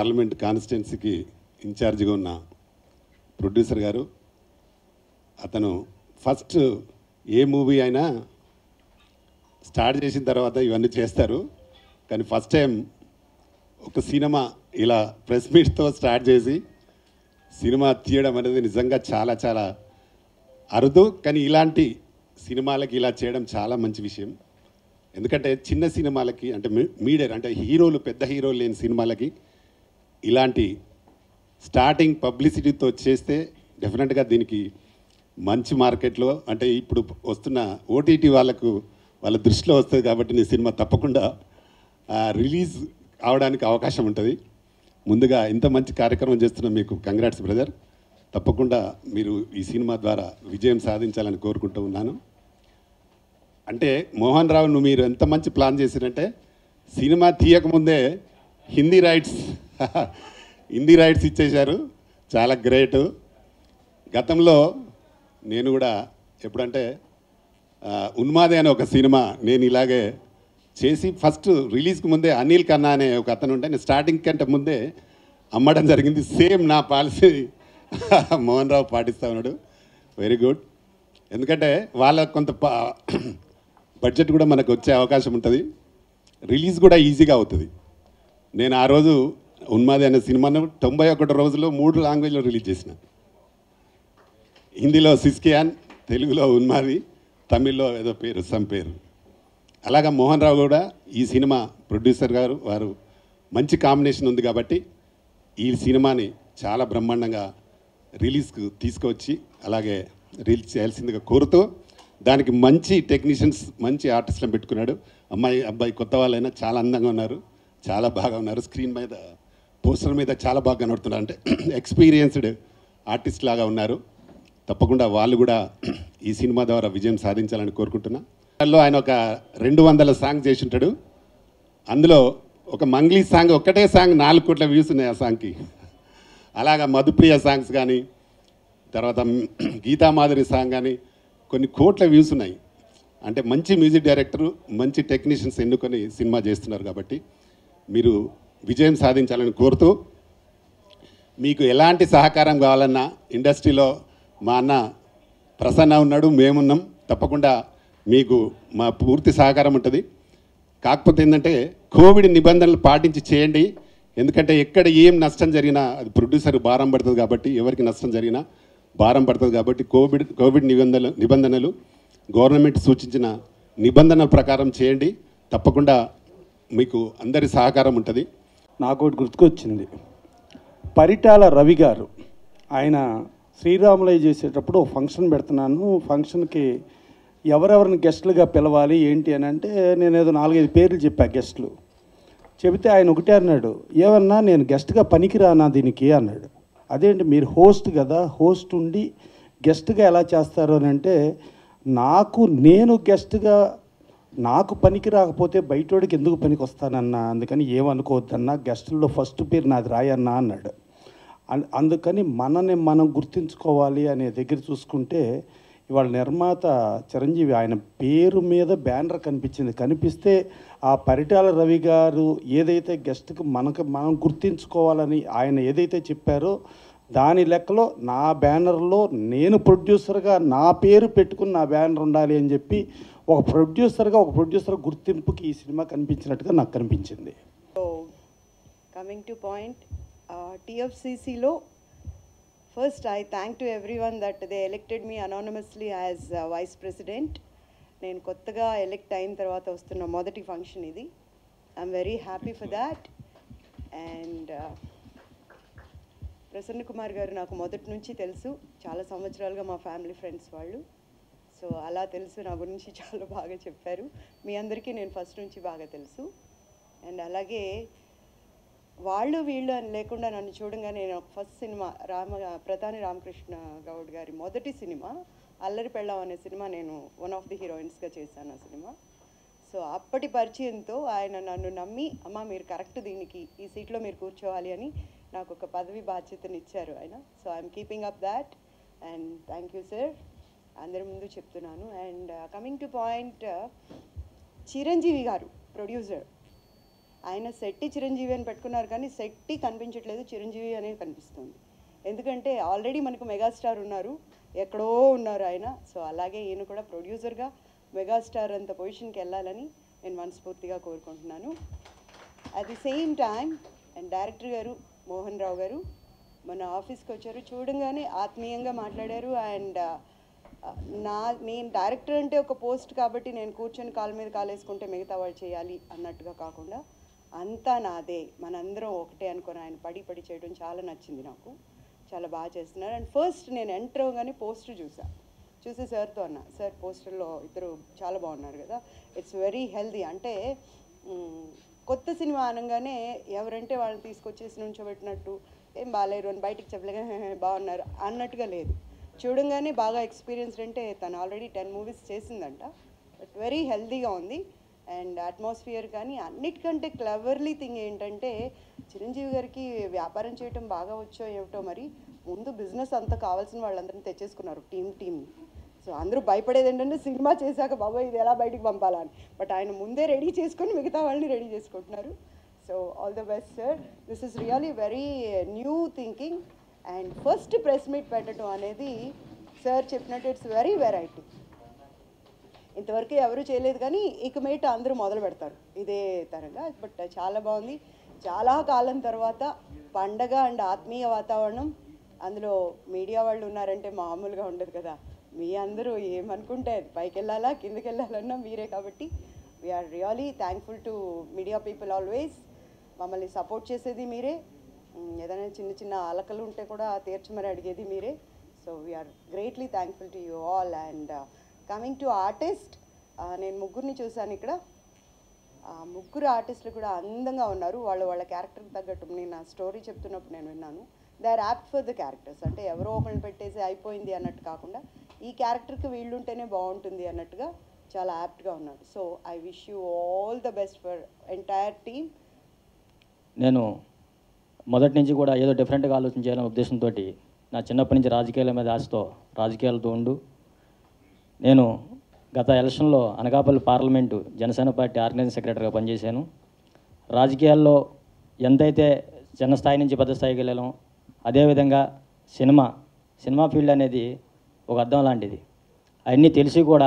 Parliament కాన్స్టిట్యున్సీకి ఇన్ఛార్జిగా ఉన్న ప్రొడ్యూసర్ గారు అతను ఫస్ట్ ఏ మూవీ అయినా స్టార్ట్ చేసిన తర్వాత ఇవన్నీ చేస్తారు కానీ ఫస్ట్ టైం ఒక సినిమా ఇలా ప్రెస్ మీట్తో స్టార్ట్ చేసి సినిమా తీయడం అనేది నిజంగా చాలా చాలా అరుదు కానీ ఇలాంటి సినిమాలకి ఇలా చేయడం చాలా మంచి విషయం ఎందుకంటే చిన్న సినిమాలకి అంటే మీడియర్ అంటే హీరోలు పెద్ద హీరోలు లేని సినిమాలకి ఇలాంటి స్టార్టింగ్ పబ్లిసిటీతో చేస్తే డెఫినెట్గా దీనికి మంచి మార్కెట్లో అంటే ఇప్పుడు వస్తున్న ఓటీటీ వాళ్ళకు వాళ్ళ దృష్టిలో వస్తుంది కాబట్టి నీ సినిమా తప్పకుండా రిలీజ్ అవడానికి అవకాశం ఉంటుంది ముందుగా ఇంత మంచి కార్యక్రమం చేస్తున్న మీకు కంగ్రాట్స్ బ్రదర్ తప్పకుండా మీరు ఈ సినిమా ద్వారా విజయం సాధించాలని కోరుకుంటూ ఉన్నాను అంటే మోహన్ రావును మీరు ఎంత మంచి ప్లాన్ చేసిరంటే సినిమా తీయకముందే హిందీ రైట్స్ హిందీ రైట్స్ ఇచ్చేశారు చాలా గ్రేట్ గతంలో నేను కూడా ఎప్పుడంటే ఆ, ఉన్మాదే అనే ఒక సినిమా నేను ఇలాగే చేసి ఫస్ట్ రిలీజ్కి ముందే అనిల్ కన్నా అనే ఒక అతను ఉంటే నేను స్టార్టింగ్ కంటే ముందే అమ్మడం జరిగింది సేమ్ నా పాలసీ మోహన్ రావు పాటిస్తా ఉన్నాడు వెరీ గుడ్ ఎందుకంటే వాళ్ళ కొంత పా- బడ్జెట్ కూడా మనకు వచ్చే అవకాశం ఉంటుంది రిలీజ్ కూడా ఈజీగా అవుతుంది నేను ఆ రోజు ఉన్మాది అనే సినిమాను తొంభై ఒకటి రోజుల్లో మూడు లాంగ్వేజ్లో రిలీజ్ చేసిన హిందీలో సిస్కియాన్ తెలుగులో ఉన్మాది తమిళ్లో ఏదో పేరు సమ్ పేరు అలాగా మోహన్ రావు కూడా ఈ సినిమా ప్రొడ్యూసర్ గారు వారు మంచి కాంబినేషన్ ఉంది కాబట్టి ఈ సినిమాని చాలా బ్రహ్మాండంగా రిలీజ్కు తీసుకువచ్చి అలాగే రిలీజ్ చేయాల్సిందిగా కోరుతూ దానికి మంచి టెక్నీషియన్స్ మంచి ఆర్టిస్టులను పెట్టుకున్నాడు అమ్మాయి అబ్బాయి కొత్త వాళ్ళైనా చాలా అందంగా ఉన్నారు చాలా బాగా ఉన్నారు స్క్రీన్ మీద పోస్టర్ మీద చాలా బాగా కనబడుతున్నారు అంటే ఎక్స్పీరియన్స్డ్ ఆర్టిస్ట్ లాగా ఉన్నారు తప్పకుండా వాళ్ళు కూడా ఈ సినిమా ద్వారా విజయం సాధించాలని కోరుకుంటున్నా అందులో ఆయన ఒక రెండు వందల సాంగ్ చేసి ఉంటాడు అందులో ఒక మంగ్లీ సాంగ్ ఒక్కటే సాంగ్ నాలుగు కోట్ల వ్యూస్ ఉన్నాయి ఆ సాంగ్కి అలాగా మధుప్రియ సాంగ్స్ కానీ తర్వాత గీతామాధురి సాంగ్ కానీ కొన్ని కోట్ల వ్యూస్ ఉన్నాయి అంటే మంచి మ్యూజిక్ డైరెక్టరు మంచి టెక్నీషియన్స్ ఎన్నుకొని సినిమా చేస్తున్నారు కాబట్టి మీరు విజయం సాధించాలని కోరుతూ మీకు ఎలాంటి సహకారం కావాలన్నా ఇండస్ట్రీలో మా అన్న ప్రసన్న ఉన్నాడు మేమున్నాం తప్పకుండా మీకు మా పూర్తి సహకారం ఉంటుంది కాకపోతే ఏంటంటే కోవిడ్ నిబంధనలు పాటించి చేయండి ఎందుకంటే ఎక్కడ ఏం నష్టం జరిగినా అది ప్రొడ్యూసర్ భారం పడుతుంది కాబట్టి ఎవరికి నష్టం జరిగినా భారం పడుతుంది కాబట్టి కోవిడ్ కోవిడ్ నిబంధనలు నిబంధనలు గవర్నమెంట్ సూచించిన నిబంధనల ప్రకారం చేయండి తప్పకుండా మీకు అందరి సహకారం ఉంటుంది నాకు ఒకటి గుర్తుకొచ్చింది పరిటాల రవి గారు ఆయన శ్రీరాములయ్య చేసేటప్పుడు ఒక ఫంక్షన్ పెడుతున్నాను ఫంక్షన్కి ఎవరెవరిని గెస్టులుగా పిలవాలి ఏంటి అని అంటే నేను ఏదో నాలుగైదు పేర్లు చెప్పా గెస్టులు చెబితే ఆయన ఒకటే అన్నాడు ఏమన్నా నేను గెస్ట్గా పనికిరానా దీనికి అన్నాడు అదేంటి మీరు హోస్ట్ కదా హోస్ట్ ఉండి గెస్ట్గా ఎలా చేస్తారు అని అంటే నాకు నేను గెస్ట్గా నాకు పనికి రాకపోతే బయటోడికి ఎందుకు పనికి వస్తానన్నా అందుకని ఏమనుకోవద్దన్నా గెస్టుల్లో ఫస్ట్ పేరు నాది రాయన్నా అన్నాడు అన్- అందుకని మనని మనం గుర్తించుకోవాలి అనే దగ్గర చూసుకుంటే ఇవాళ నిర్మాత చిరంజీవి ఆయన పేరు మీద బ్యానర్ కనిపించింది కనిపిస్తే ఆ పరిటాల రవి గారు ఏదైతే గెస్ట్కి మనకు మనం గుర్తించుకోవాలని ఆయన ఏదైతే చెప్పారో దాని లెక్కలో నా బ్యానర్లో నేను ప్రొడ్యూసర్గా నా పేరు పెట్టుకుని నా బ్యానర్ ఉండాలి అని చెప్పి ఒక ప్రొడ్యూసర్గా ఒక ప్రొడ్యూసర్ గుర్తింపుకి ఈ సినిమా కనిపించినట్టుగా నాకు కనిపించింది సో కమింగ్ టు పాయింట్ టీఎఫ్సిసిలో first I thank to everyone that they elected me unanimously as vice president నేను కొత్తగా ఎలెక్ట్ అయిన తర్వాత వస్తున్న మొదటి ఫంక్షన్ ఇది I'm very happy for that and Prasanna Kumar గారు నాకు మొదటి నుంచి తెలుసు చాలా సంవత్సరాలుగా మా ఫ్యామిలీ ఫ్రెండ్స్ వాళ్ళు సో అలా తెలుసు నా గురించి చాలా బాగా చెప్పారు మీ అందరికీ నేను ఫస్ట్ నుంచి బాగా తెలుసు అండ్ అలాగే వాళ్ళు వీళ్ళు అని లేకుండా నన్ను చూడంగానే నేను ఫస్ట్ సినిమా రామ ప్రధాని రామకృష్ణ గౌడ్ గారి మొదటి సినిమా అల్లరి పెళ్ళం అనే సినిమా నేను వన్ ఆఫ్ ది హీరోయిన్స్గా చేశాను ఆ సినిమా సో అప్పటి పరిచయంతో ఆయన నన్ను నమ్మి అమ్మ మీరు కరెక్ట్ దీనికి ఈ సీట్లో మీరు కూర్చోవాలి అని నాకు ఒక పదవి బాధ్యతను ఇచ్చారు ఆయన so I'm keeping up that and thank you sir అందరి ముందు చెప్తున్నాను and coming to point Chiranjeevi గారు ప్రొడ్యూసర్ ఆయన శెట్టి చిరంజీవి అని పెట్టుకున్నారు కానీ శెట్టి కనిపించట్లేదు చిరంజీవి అనేది కనిపిస్తుంది ఎందుకంటే ఆల్రెడీ మనకు మెగాస్టార్ ఉన్నారు ఎక్కడో ఉన్నారు ఆయన సో అలాగే ఈయన కూడా ప్రొడ్యూసర్గా మెగాస్టార్ అంత పొజిషన్కి వెళ్ళాలని నేను మనస్ఫూర్తిగా కోరుకుంటున్నాను at the same time and director గారు మోహన్ రావు గారు మన ఆఫీస్కి వచ్చారు చూడంగానే ఆత్మీయంగా మాట్లాడారు అండ్ నా నేను డైరెక్టర్ అంటే ఒక పోస్ట్ కాబట్టి నేను కూర్చొని కాళ్ళ మీద కాలేసుకుంటే మిగతా వాళ్ళు చేయాలి అన్నట్టుగా కాకుండా అంతా నాదే మనందరం ఒకటే అనుకొని ఆయన పడి పడి చేయడం చాలా నచ్చింది నాకు చాలా బాగా చేస్తున్నారు అండ్ ఫస్ట్ నేను ఎంటర్ అవ్వగానే పోస్టర్ చూసా చూసి సార్తో అన్న సార్ పోస్టర్లో ఇద్దరు చాలా బాగున్నారు కదా ఇట్స్ వెరీ హెల్దీ అంటే మ్, కొత్త సినిమా అనగానే ఎవరంటే వాళ్ళని తీసుకొచ్చేసి నుంచోబెట్టినట్టు ఏం బాగాలేరు అని బయటికి చెప్పలేక బాగున్నారు అన్నట్టుగా లేదు చూడంగానే బాగా ఎక్స్పీరియన్స్ అంటే తను ఆల్రెడీ టెన్ మూవీస్ చేసిందంట బట్ వెరీ హెల్దీగా ఉంది అండ్ అట్మాస్ఫియర్ కానీ అన్నిటికంటే క్లవర్లీ థింగ్ ఏంటంటే చిరంజీవి గారికి వ్యాపారం చేయటం బాగా వచ్చో ఏమిటో మరి ముందు బిజినెస్ అంతా కావాల్సిన వాళ్ళందరినీ తెచ్చేసుకున్నారు టీం టీం సో అందరూ భయపడేది ఏంటంటే సినిమా చేశాక బాబాయ్ ఇది ఎలా బయటికి పంపాలని బట్ ఆయన ముందే రెడీ చేసుకొని మిగతా వాళ్ళని రెడీ చేసుకుంటున్నారు so all the best sir this is really very new thinking and first press meet పెట్టడం అనేది సార్ చెప్పినట్టు ఇట్స్ వెరీ వెరైటీ ఇంతవరకు ఎవరు చేయలేదు కానీ ఇక మీట అందరూ మొదలు పెడతారు ఇదే తరంగా బట్ చాలా బాగుంది చాలా కాలం తర్వాత పండగ అండ్ ఆత్మీయ వాతావరణం అందులో మీడియా వాళ్ళు ఉన్నారంటే మామూలుగా ఉండదు కదా మీ అందరూ ఏమనుకుంటే అది పైకి వెళ్ళాలా కిందకి వెళ్ళాలన్నా మీరే కాబట్టి we're really thankful to media people always మమ్మల్ని సపోర్ట్ చేసేది మీరే ఉమ్, ఏదైనా చిన్న చిన్న అలకలు ఉంటే కూడా తీర్చమని అడిగేది మీరే so we're greatly thankful to you all and coming to artist నేను ముగ్గురిని చూశాను ఇక్కడ ఆ ముగ్గురు ఆర్టిస్టులు కూడా అందంగా ఉన్నారు వాళ్ళు వాళ్ళ క్యారెక్టర్కి తగ్గట్టు నేను నా స్టోరీ చెప్తున్నప్పుడు నేను విన్నాను they are apt for the characters అంటే ఎవరో ఒకరిని పెట్టేసి అయిపోయింది అన్నట్టు కాకుండా ఈ క్యారెక్టర్కి వీళ్ళు ఉంటేనే బాగుంటుంది అన్నట్టుగా చాలా యాప్ట్గా ఉన్నారు so I wish you all the best for entire team నేను మొదటి నుంచి కూడా ఏదో డిఫరెంట్గా ఆలోచన చేయాలనే ఉద్దేశంతో నా చిన్నప్పటి నుంచి రాజకీయాల మీద ఆశతో రాజకీయాలతో ఉండు నేను గత ఎలక్షన్లో Anakapalli parliament Janasena party organising సెక్రటరీగా పనిచేశాను రాజకీయాల్లో ఎంతైతే చిన్న స్థాయి నుంచి పెద్ద స్థాయికి వెళ్ళాం అదేవిధంగా సినిమా సినిమా ఫీల్డ్ అనేది ఒక అర్థం లాంటిది అవన్నీ తెలిసి కూడా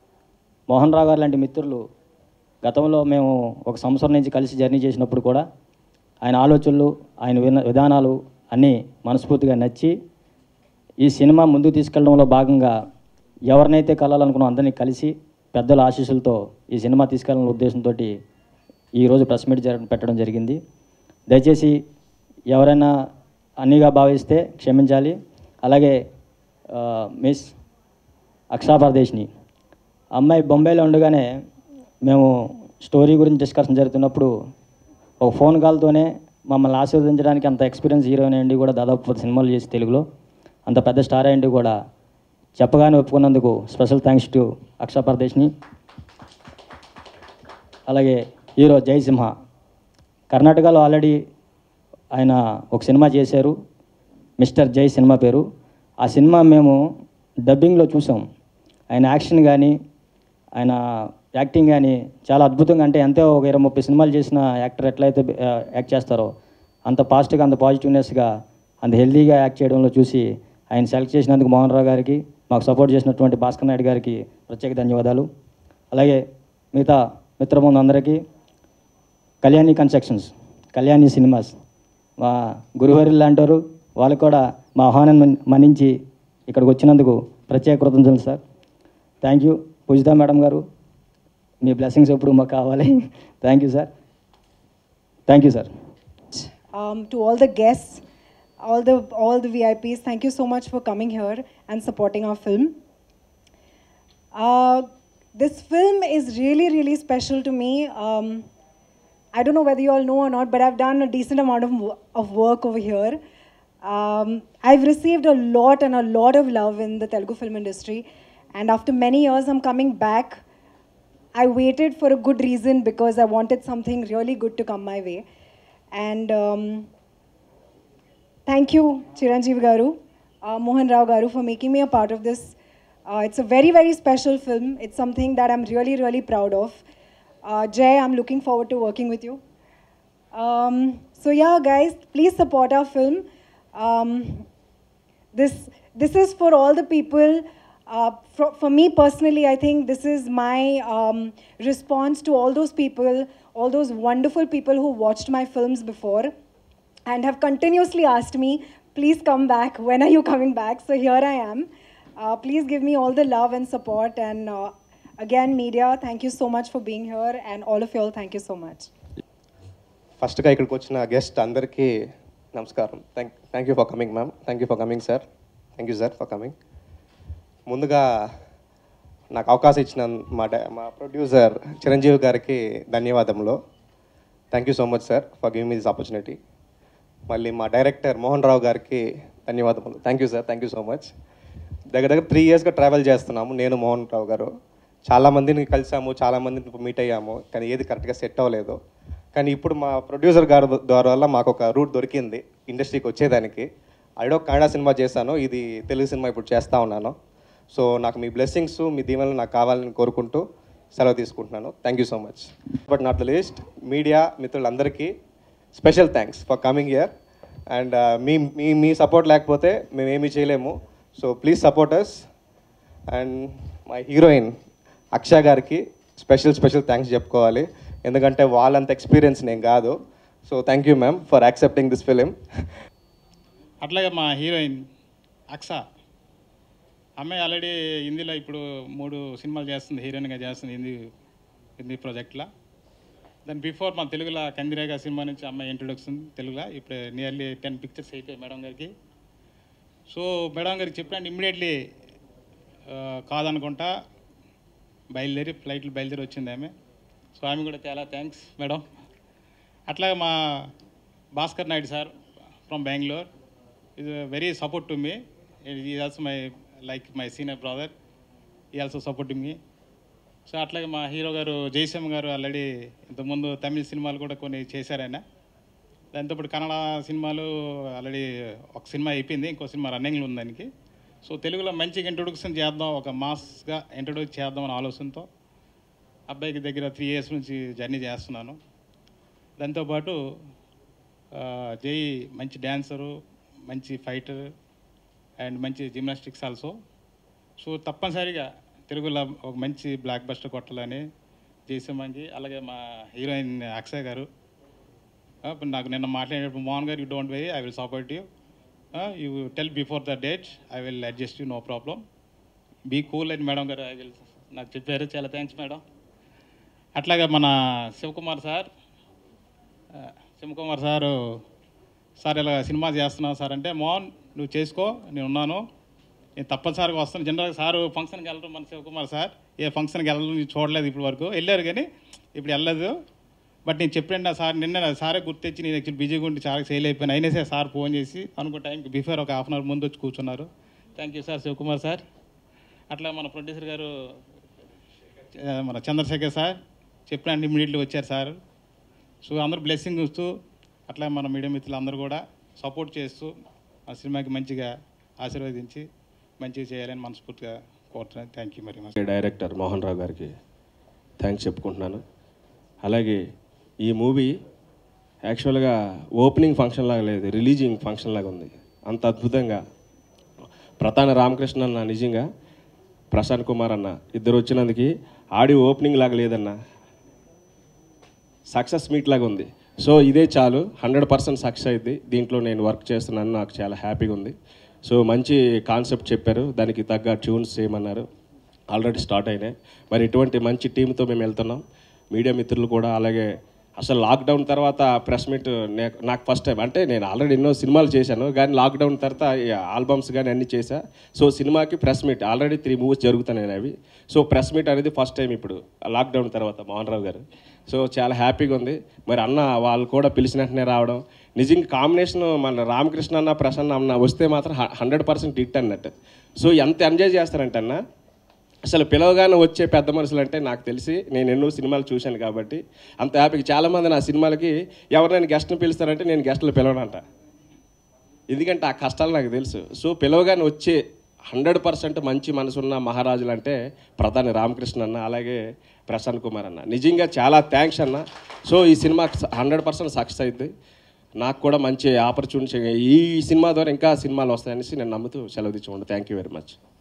మోహన్ రావు గారు లాంటి మిత్రులు గతంలో మేము ఒక సంవత్సరం నుంచి కలిసి జర్నీ చేసినప్పుడు కూడా ఆయన ఆలోచనలు ఆయన విన- విధానాలు అన్నీ మనస్ఫూర్తిగా నచ్చి ఈ సినిమా ముందుకు తీసుకెళ్ళడంలో భాగంగా ఎవరినైతే కలాలనుకున్నాం అందరినీ కలిసి పెద్దల ఆశీస్సులతో ఈ సినిమా తీసుకెళ్ళాలనే ఉద్దేశంతో ఈరోజు ప్రెస్ మీట్ జరగ పెట్టడం జరిగింది దయచేసి ఎవరైనా అన్నిగా భావిస్తే క్షమించాలి అలాగే ఆ, మిస్ అక్షాపరదేశ్ని అమ్మాయి బొంబాయిలో ఉండగానే మేము స్టోరీ గురించి డిస్కషన్ జరుగుతున్నప్పుడు ఒక ఫోన్ కాల్తోనే మమ్మల్ని ఆశీర్వదించడానికి అంత ఎక్స్పీరియన్స్ హీరోయిన్ అయ్యండి కూడా దాదాపు పది సినిమాలు చేసి తెలుగులో అంత పెద్ద స్టార్ అయ్యండి కూడా చెప్పగానే ఒప్పుకున్నందుకు స్పెషల్ థ్యాంక్స్ టు అక్షాపరదేశ్ని అలాగే హీరో జయసింహ కర్ణాటకలో ఆల్రెడీ ఆయన ఒక సినిమా చేశారు మిస్టర్ జై సినిమా పేరు ఆ సినిమా మేము డబ్బింగ్లో చూసాం ఆయన యాక్షన్ కానీ ఆయన యాక్టింగ్ కానీ చాలా అద్భుతంగా అంటే ఎంతో ఒక ఇరవై ముప్పై సినిమాలు చేసిన యాక్టర్ ఎట్లయితే ఆ, యాక్ట్ చేస్తారో అంత ఫాస్ట్గా అంత పాజిటివ్నెస్గా అంత హెల్దీగా యాక్ట్ చేయడంలో చూసి ఆయన సెలెక్ట్ చేసినందుకు మోహన్ రావు గారికి మాకు సపోర్ట్ చేసినటువంటి భాస్కర్ నాయుడు గారికి ప్రత్యేక ధన్యవాదాలు అలాగే మిగతా మిత్రబృందం అందరికీ కళ్యాణి కన్స్ట్రక్షన్స్ కళ్యాణి సినిమాస్ మా గురువారి లాంటారు వాళ్ళు కూడా మా ఆహ్వానం మన్- మన్నించి ఇక్కడికి వచ్చినందుకు ప్రత్యేక కృతజ్ఞతలు sir thank you Pujitha madam గారు మీ బ్లెస్సింగ్స్ ఎప్పుడు మాకు కావాలి thank you sir thank you sir um, to all the guests, all the all the VIPs. Thank you so much for coming here and supporting our film. Uh, this film is really really special to me. Um, I don't know whether you all know or not, but I've done a decent amount of, wo- of work over here. Um, I've received a lot and a lot of love in the Telugu film industry, and after many years, I'm coming back. I waited for a good reason because I wanted something really good to come my way. And um, thank you, Chiranjeev Garu, uh, Mohan Rao Garu, for making me a part of this. Uh, it's a very, very special film. It's something that I'm really, really proud of. Uh, Jay, I'm looking forward to working with you. Um, so yeah, guys, please support our film. Um, this this is for all the people. Uh, for, for me personally, I think this is my um, response to all those people, all those wonderful people who watched my films before and have continuously asked me, please come back. When are you coming back? So here I am. Uh, please give me all the love and support. And uh, again, media, thank you so much for being here. And all of you all, thank you so much. ఫస్ట్గా ఇక్కడికి వచ్చిన guest అందరికీ నమస్కారం thank thank you for coming ma'am thank you for coming sir thank you sir for coming ముందుగా నాకు అవకాశం ఇచ్చిన మా డా మా ప్రొడ్యూసర్ చిరంజీవి గారికి ధన్యవాదములు thank you so much sir for giving me this opportunity మళ్ళీ మా డైరెక్టర్ మోహన్ రావు గారికి ధన్యవాదములు thank you sir thank you so much దగ్గర దగ్గర త్రీ ఇయర్స్గా ట్రావెల్ చేస్తున్నాము నేను మోహన్ రావు గారు చాలా మందిని కలిసాము చాలా మందిని మీట్ అయ్యాము కానీ ఏది కరెక్ట్గా సెట్ అవ్వలేదు కానీ ఇప్పుడు మా ప్రొడ్యూసర్ గారు ద్వారా వల్ల మాకు ఒక రూట్ దొరికింది ఇండస్ట్రీకి వచ్చేదానికి అడో కన్నడ సినిమా చేశాను ఇది తెలుగు సినిమా ఇప్పుడు చేస్తూ ఉన్నాను సో నాకు మీ బ్లెస్సింగ్స్ మీ దీవెనలు నాకు కావాలని కోరుకుంటూ సెలవు తీసుకుంటున్నాను thank you so much but not the least media మిత్రులందరికీ special thanks for coming year and మీ మీ మీ సపోర్ట్ లేకపోతే మేము ఏమీ చేయలేము so please support us and my heroine Aksha గారికి స్పెషల్ స్పెషల్ థ్యాంక్స్ చెప్పుకోవాలి ఎందుకంటే వాళ్ళంత ఎక్స్పీరియన్స్ నేను కాదు so thank you ma'am for accepting this film అట్లాగే మా హీరోయిన్ అక్స అమ్మాయి ఆల్రెడీ హిందీలో ఇప్పుడు మూడు సినిమాలు చేస్తుంది హీరోయిన్గా చేస్తుంది హిందీ హిందీ ప్రాజెక్ట్లో దాని బిఫోర్ మా తెలుగులో కందిరేగా సినిమా నుంచి అమ్మాయి ఇంట్రొడక్షన్ తెలుగులో ఇప్పుడు నియర్లీ టెన్ పిక్చర్స్ అయిపోయాయి మేడం గారికి సో మేడం గారికి చెప్పినట్టు ఇమ్మీడియట్లీ కాదనుకుంటా బయలుదేరి ఫ్లైట్లు బయలుదేరి వచ్చింది ఆమె సో ఆమె కూడా చాలా థ్యాంక్స్ మేడం అట్లాగే మా Bhaskar Naidu sir from Bengaluru is very support to me he also my like my senior brother he also support me so అట్లాగే మా హీరో గారు జయశ్యామ్ గారు ఆల్రెడీ ఇంతకుముందు తమిళ సినిమాలు కూడా కొన్ని చేశారు ఆయన దాంతో ఇప్పుడు కన్నడ సినిమాలు ఆల్రెడీ ఒక సినిమా అయిపోయింది ఇంకో సినిమా రన్నింగ్లో ఉంది దానికి సో తెలుగులో మంచిగా ఇంట్రొడక్షన్ చేద్దాం ఒక మాస్గా ఇంట్రొడ్యూస్ చేద్దాం అనే ఆలోచనతో అబ్బాయికి దగ్గర త్రీ ఇయర్స్ నుంచి జర్నీ చేస్తున్నాను దాంతోపాటు ఆ, జై మంచి డ్యాన్సరు మంచి ఫైటర్ అండ్ మంచి జిమ్నాస్టిక్స్ ఆల్సో సో తప్పనిసరిగా తెలుగులో ఒక మంచి బ్లాక్ బస్టర్ కొట్టాలని జయసింహకి అలాగే మా హీరోయిన్ అక్షయ్ గారు ఆ, ఇప్పుడు నాకు నిన్న మాట్లాడేటప్పుడు మోహన్ గారు you don't very I will support you you tell before the date I will adjust you no problem be cool and madam గారు ఐ విల్ నాకు చెప్పారు చాలా థ్యాంక్స్ మేడం అట్లాగే మన శివకుమార్ సార్ ఆ, శివకుమార్ సారు సార్ ఇలా సినిమా చేస్తున్నావు సార్ అంటే మోహన్ నువ్వు చేసుకో నేను ఉన్నాను నేను తప్పనిసరిగా వస్తాను జనరల్గా సారు ఫంక్షన్కి వెళ్ళరు మన శివకుమార్ సార్ ఏ ఫంక్షన్కి వెళ్ళడం నేను చూడలేదు ఇప్పటి వరకు వెళ్ళారు కానీ ఇప్పుడు వెళ్ళలేదు బట్ నేను చెప్పిన సార్ నిన్న సారే గుర్తొచ్చి నేను యాక్చువల్ బిజీగా ఉండి చాలా సేల్ అయిపోయాను అయినా సరే సార్ ఫోన్ చేసి అనుకో టైంకి బిఫోర్ ఒక హాఫ్ అన్ అవర్ ముందు వచ్చి కూర్చున్నారు thank you sir Shivakumar sir అట్లా మన ప్రొడ్యూసర్ గారు ఆ, మన చంద్రశేఖర్ సార్ చెప్పిన ఇమీడియట్లీ వచ్చారు సార్ సో అందరూ బ్లెస్సింగ్ ఇస్తూ అట్లా మన మీడియా మిత్రులు అందరూ కూడా సపోర్ట్ చేస్తూ ఆ సినిమాకి మంచిగా ఆశీర్వదించి మంచిగా చేయాలని మనస్ఫూర్తిగా కోరుతున్నాను thank you very much director Mohan Rao గారికి థ్యాంక్స్ చెప్పుకుంటున్నాను అలాగే ఈ మూవీ యాక్చువల్గా ఓపెనింగ్ ఫంక్షన్ లాగా లేదు రిలీజింగ్ ఫంక్షన్ లాగా ఉంది అంత అద్భుతంగా ప్రధాన రామకృష్ణ అన్న నిజంగా ప్రశాంత్ కుమార్ అన్న ఇద్దరు వచ్చినందుకు ఆడియో ఓపెనింగ్ లాగా లేదన్న సక్సెస్ మీట్ లాగా ఉంది సో ఇదే చాలు హండ్రెడ్ పర్సెంట్ సక్సెస్ అయింది దీంట్లో నేను వర్క్ చేస్తున్నాను నాకు చాలా హ్యాపీగా ఉంది సో మంచి కాన్సెప్ట్ చెప్పారు దానికి తగ్గ ట్యూన్స్ చేయమన్నారు ఆల్రెడీ స్టార్ట్ అయినాయి మరి ఇటువంటి మంచి టీంతో మేము వెళ్తున్నాం మీడియా మిత్రులు కూడా అలాగే అసలు లాక్డౌన్ తర్వాత ప్రెస్ మీట్ నాకు ఫస్ట్ టైం అంటే నేను ఆల్రెడీ ఎన్నో సినిమాలు చేశాను కానీ లాక్డౌన్ తర్వాత ఆల్బమ్స్ కానీ అన్నీ చేశా సో సినిమాకి press meet already three movies జరుగుతున్నాయి అవి సో ప్రెస్ మీట్ అనేది ఫస్ట్ టైం ఇప్పుడు లాక్డౌన్ తర్వాత మోహన్ రావు గారు సో చాలా హ్యాపీగా ఉంది మరి అన్న వాళ్ళు కూడా పిలిచిన వెంటనే రావడం నిజంగా కాంబినేషన్ మన రామకృష్ణ అన్న ప్రసన్న అన్న వస్తే మాత్రం హండ్రెడ్ పర్సెంట్ హిట్ అన్నట్టు సో ఎంత ఎంజాయ్ చేస్తారంటే అన్న అసలు పిలవగానే వచ్చే పెద్ద మనుషులు అంటే నాకు తెలిసి నేను ఎన్నో సినిమాలు చూశాను కాబట్టి అంత హ్యాపీగా చాలామంది నా సినిమాలకి ఎవరైనా గెస్ట్ని పిలుస్తారంటే నేను గెస్టులు పిలవనంట ఎందుకంటే ఆ కష్టాలు నాకు తెలుసు సో పిలవగానే వచ్చే హండ్రెడ్ పర్సెంట్ మంచి మనసున్న మహారాజులు అంటే ప్రధాని రామకృష్ణ అన్న అలాగే ప్రసన్న కుమార్ అన్న నిజంగా చాలా థ్యాంక్స్ అన్న సో ఈ సినిమా హండ్రెడ్ పర్సెంట్ సక్సెస్ అయింది నాకు కూడా మంచి ఆపర్చునిటీ ఈ సినిమా ద్వారా ఇంకా సినిమాలు వస్తాయనేసి నేను నమ్ముతూ సెలవు తెచ్చుకోండి థ్యాంక్ యూ వెరీ మచ్